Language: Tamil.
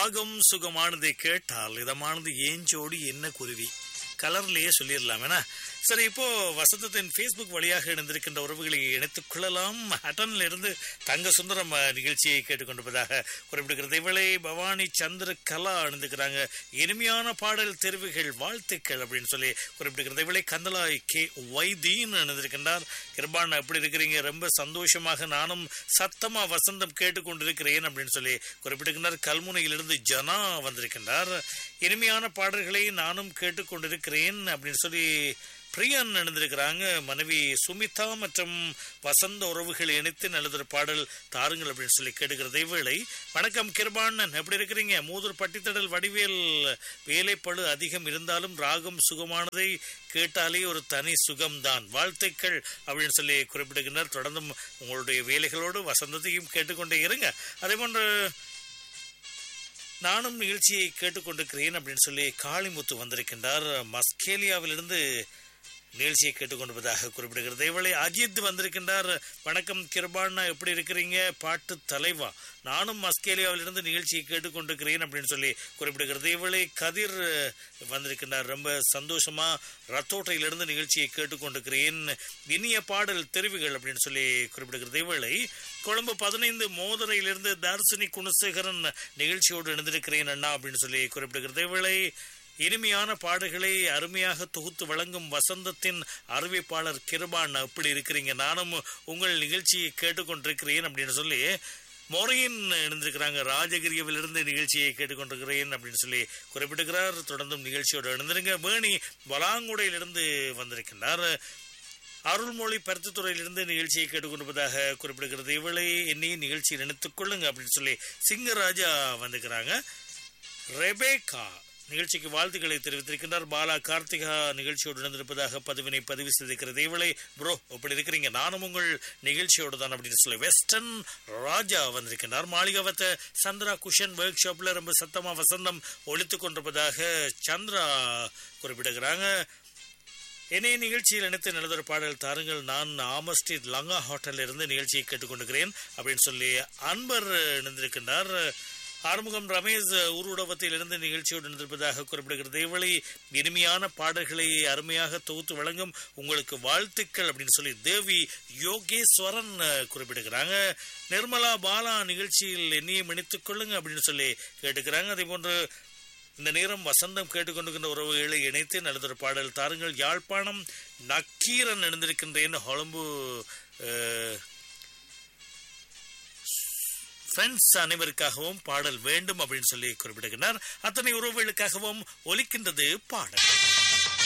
ராகம் சுகமானதை கேட்டால் இதமானது ஏஞ்சோடி என்ன குருவி கலர்லயே சொல்லிடலாம் ஏன்னா சரி இப்போ வசந்தத்தின் ஃபேஸ்புக் வழியாக இணைந்திருக்கின்ற உறவுகளை இணைத்துக் கொள்ளலாம் ஹட்டன்ல இருந்து தங்க சுந்தரம் அஹ், நிகழ்ச்சியை கேட்டுக்கொண்டிருப்பதாக குறிப்பிடுகிறது இவளை பவானி சந்திர கலா இணைந்துக்கிறாங்க இனிமையான பாடல் தெரிவுகள் வாழ்த்துக்கள் அப்படின்னு சொல்லி குறிப்பிடுகிறது இவளை கந்தலாய் கே வைதீன் இணைந்திருக்கின்றார் கிருபான் எப்படி இருக்கிறீங்க ரொம்ப சந்தோஷமாக நானும் சத்தமா வசந்தம் கேட்டுக்கொண்டிருக்கிறேன் அப்படின்னு சொல்லி குறிப்பிடுகின்றார் கல்முனையிலிருந்து ஜனா வந்திருக்கின்றார் இனிமையான பாடல்களை நானும் கேட்டுக்கொண்டிருக்கிறேன் அப்படின்னு சொல்லி பிரியன் எழுந்திருக்கிறாங்க மனைவி சுமிதா மற்றும் வசந்த உறவுகள் இணைத்து நல்லதொரு பாடல் தாருங்கள் அப்படின்னு சொல்லி கேட்டுக்கிறது இவ்வேளை வணக்கம் கிருபாண்ணன் எப்படி இருக்கிறீங்க மூதூர் பட்டித்தடல் வடிவேல் வேலைப்பழு அதிகம் இருந்தாலும் ராகம் சுகமானதை கேட்டாலே ஒரு தனி சுகம்தான் வாழ்த்துக்கள் அப்படின்னு சொல்லி குறிப்பிடுகின்றனர் தொடர்ந்தும் உங்களுடைய வேலைகளோடு வசந்தத்தையும் கேட்டுக்கொண்டே இருங்க அதே போன்று நானும் நிகழ்ச்சியை கேட்டுக்கொண்டிருக்கிறேன் அப்படின்னு சொல்லி காளிமுத்து வந்திருக்கின்றார் மஸ்கேலியாவிலிருந்து நிகழ்ச்சியை கேட்டுக்கொண்டிருப்பதாக குறிப்பிடுகிறது இவளை அஜித் வந்திருக்கின்றார் வணக்கம் கிருபாண்ணா எப்படி இருக்கிறீங்க பாட்டு தலைவா நானும் மஸ்கேலியாவிலிருந்து நிகழ்ச்சியை கேட்டுக்கொண்டிருக்கிறேன் அப்படின்னு சொல்லி குறிப்பிடுகிறது இவளை கதிர் அஹ், வந்திருக்கின்றார் ரொம்ப சந்தோஷமா ரத்தோட்டையிலிருந்து நிகழ்ச்சியை கேட்டுக்கொண்டிருக்கிறேன் இனிய பாடல் தெரிவுகள் அப்படின்னு சொல்லி குறிப்பிடுகிறது இவளை கொழும்பு பதினைந்து மோதரையிலிருந்து தர்சினி குணசேகரன் நிகழ்ச்சியோடு இணைந்திருக்கிறேன் அண்ணா அப்படின்னு சொல்லி குறிப்பிடுகிறது இவளை இனிமையான பாடல்களை அருமையாக தொகுத்து வழங்கும் வசந்தத்தின் அறிவிப்பாளர் கிருபான் எப்படி இருக்கிறீங்க நானும் உங்கள் நிகழ்ச்சியை கேட்டுக்கொண்டிருக்கிறேன் அப்படின்னு சொல்லி மொரையின் இணைந்திருக்கிறாங்க ராஜகிரியவிலிருந்து நிகழ்ச்சியை கேட்டுக்கொண்டிருக்கிறேன் அப்படின்னு சொல்லி குறிப்பிட்டிருக்கிறார் தொடர்ந்தும் நிகழ்ச்சியோடு இணைந்திருங்க வேணி வலாங்குடையிலிருந்து வந்திருக்கின்றார் அருள்மொழி பருத்தித்துறையிலிருந்து நிகழ்ச்சியை கேட்டுக்கொண்டிருப்பதாக குறிப்பிடுகிறது இவளை என்னையும் நிகழ்ச்சியில் இணைத்துக் கொள்ளுங்க அப்படின்னு சொல்லி சிங்கராஜா வந்துக்கிறாங்க ரெபேகா நிகழ்ச்சிக்கு வாழ்த்துக்களை தெரிவித்திருக்கின்றார் பாலா கார்த்திகா நிகழ்ச்சியோடு இணைந்திருப்பதாக பதிவினை பதிவு செய்திருக்கிறது இவளை ப்ரோ எப்படி இருக்கிறீங்க நானும் உங்கள் நிகழ்ச்சியோடு தான் அப்படின்னு சொல்லி வெஸ்டர்ன் ராஜா வந்திருக்கின்றார் மாளிகாவத்த சந்திரா குஷன் ஒர்க் ஷாப்ல ரொம்ப சத்தமா வசந்தம் ஒழித்துக் கொண்டிருப்பதாக சந்திரா குறிப்பிடுகிறாங்க என்னைய நிகழ்ச்சியில் இணைத்து நல்லதொரு பாடல் தாருங்கள் நான் ஆமர் ஸ்ட்ரீட் லங்கா ஹோட்டலில் இருந்து நிகழ்ச்சியை கேட்டுக்கொண்டிருக்கிறேன் அப்படின்னு சொல்லி அன்பர் இணைந்திருக்கின்றார் ஆறுமுகம் ரமேஷ் ஊருடவத்தில் இருந்து நிகழ்ச்சியோடு இணைந்திருப்பதாக குறிப்பிடுகிறது இவளை இனிமையான பாடல்களை அருமையாக தொகுத்து வழங்கும் உங்களுக்கு வாழ்த்துக்கள் அப்படின்னு சொல்லி தேவி யோகேஸ்வரன் அஹ், குறிப்பிடுகிறாங்க நிர்மலா பாலா நிகழ்ச்சியில் என்னையும் இணைத்துக் கொள்ளுங்க அப்படின்னு சொல்லி கேட்டுக்கிறாங்க அதே போன்று இந்த நேரம் வசந்தம் கேட்டுக்கொண்டிருக்கின்ற உறவுகளை இணைத்து நல்லதொரு பாடல் தாருங்கள் யாழ்ப்பாணம் நக்கீரன் இணைந்திருக்கின்றேன் ஹொளம்பு ஃப்ரெண்ட்ஸ் அனைவருக்காகவும் பாடல் வேண்டும் அப்படின்னு சொல்லி குறிப்பிடுகிறார் அத்தனை உறவுகளுக்காகவும் ஒலிக்கின்றது பாடல்